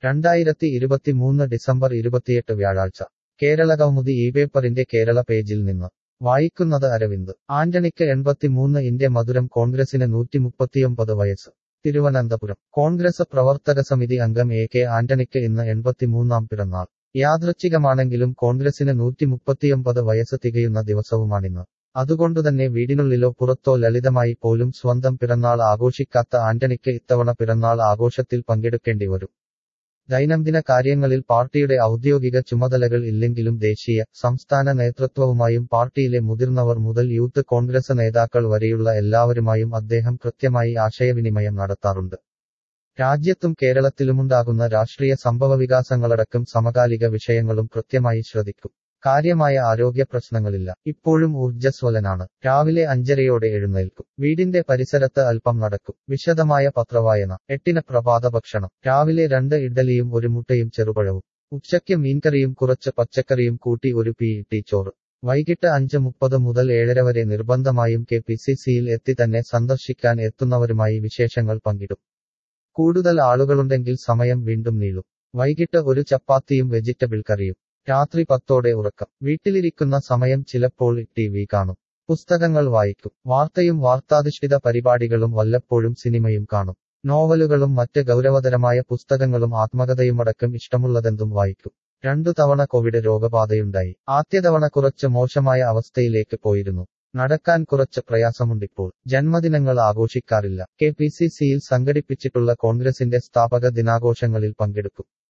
രണ്ടായിരത്തി ഇരുപത്തിമൂന്ന് ഡിസംബർ ഇരുപത്തിയെട്ട് വ്യാഴാഴ്ച കേരള കൗമുദി ഈ പേപ്പറിന്റെ കേരള പേജിൽ നിന്ന് വായിക്കുന്നത് അരവിന്ദ് ആന്റണിക്ക് എൺപത്തിമൂന്ന് ഇന്ത്യ മധുരം കോൺഗ്രസിന് നൂറ്റിമുപ്പത്തിയൊമ്പത് വയസ്സ് തിരുവനന്തപുരം കോൺഗ്രസ് പ്രവർത്തക സമിതി അംഗം എ കെ ആന്റണിക്ക് ഇന്ന് എൺപത്തിമൂന്നാം പിറന്നാൾ യാദൃച്ഛികമാണെങ്കിലും കോൺഗ്രസിന് നൂറ്റിമുപ്പത്തിയൊമ്പത് വയസ്സ് തികയുന്ന ദിവസവുമാണിന്ന് അതുകൊണ്ടുതന്നെ വീടിനുള്ളിലോ പുറത്തോ ലളിതമായി പോലും സ്വന്തം പിറന്നാൾ ആഘോഷിക്കാത്ത ആന്റണിക്ക് ഇത്തവണ പിറന്നാൾ ആഘോഷത്തിൽ പങ്കെടുക്കേണ്ടി വരും ദൈനംദിന കാര്യങ്ങളിൽ പാർട്ടിയുടെ ഔദ്യോഗിക ചുമതലകൾ ഇല്ലെങ്കിലും ദേശീയ സംസ്ഥാന നേതൃത്വവുമായും പാർട്ടിയിലെ മുതിർന്നവർ മുതൽ യൂത്ത് കോൺഗ്രസ് നേതാക്കൾ വരെയുള്ള എല്ലാവരുമായും അദ്ദേഹം കൃത്യമായി ആശയവിനിമയം നടത്താറുണ്ട് രാജ്യത്തും കേരളത്തിലുമുണ്ടാകുന്ന രാഷ്ട്രീയ സംഭവവികാസങ്ങളടക്കം സമകാലിക വിഷയങ്ങളും കൃത്യമായി ശ്രദ്ധിക്കും കാര്യമായ ആരോഗ്യ പ്രശ്നങ്ങളില്ല ഇപ്പോഴും ഊർജ്ജസ്വലനാണ് രാവിലെ അഞ്ചരയോടെ എഴുന്നേൽക്കും വീടിന്റെ പരിസരത്ത് അല്പം നടക്കും വിശദമായ പത്രവായന എട്ടിന് പ്രഭാത ഭക്ഷണം രാവിലെ രണ്ട് ഇഡ്ഡലിയും ഒരു മുട്ടയും ചെറുപഴവും ഉച്ചയ്ക്ക് മീൻകറിയും കുറച്ച് പച്ചക്കറിയും കൂട്ടി ഒരു പി ഇട്ടി ചോറ് വൈകിട്ട് അഞ്ച് മുപ്പത് മുതൽ ഏഴര വരെ നിർബന്ധമായും കെ പി സി സിയിൽ എത്തി തന്നെ സന്ദർശിക്കാൻ എത്തുന്നവരുമായി വിശേഷങ്ങൾ പങ്കിടും കൂടുതൽ ആളുകളുണ്ടെങ്കിൽ സമയം വീണ്ടും നീളും വൈകിട്ട് ഒരു ചപ്പാത്തിയും വെജിറ്റബിൾ കറിയും രാത്രി പത്തോടെ ഉറക്കം വീട്ടിലിരിക്കുന്ന സമയം ചിലപ്പോൾ ടി വി കാണും പുസ്തകങ്ങൾ വായിക്കും വാർത്തയും വാർത്താധിഷ്ഠിത പരിപാടികളും വല്ലപ്പോഴും സിനിമയും കാണും നോവലുകളും മറ്റ് ഗൗരവതരമായ പുസ്തകങ്ങളും ആത്മകഥയുമടക്കം ഇഷ്ടമുള്ളതെന്തും വായിക്കും രണ്ടു തവണ കോവിഡ് രോഗബാധയുണ്ടായി ആദ്യ തവണ കുറച്ച് മോശമായ അവസ്ഥയിലേക്ക് പോയിരുന്നു നടക്കാൻ കുറച്ച് പ്രയാസമുണ്ടിപ്പോൾ ജന്മദിനങ്ങൾ ആഘോഷിക്കാറില്ല കെ പി സി സിയിൽ സംഘടിപ്പിച്ചിട്ടുള്ള കോൺഗ്രസിന്റെ സ്ഥാപക ദിനാഘോഷങ്ങളിൽ പങ്കെടുക്കും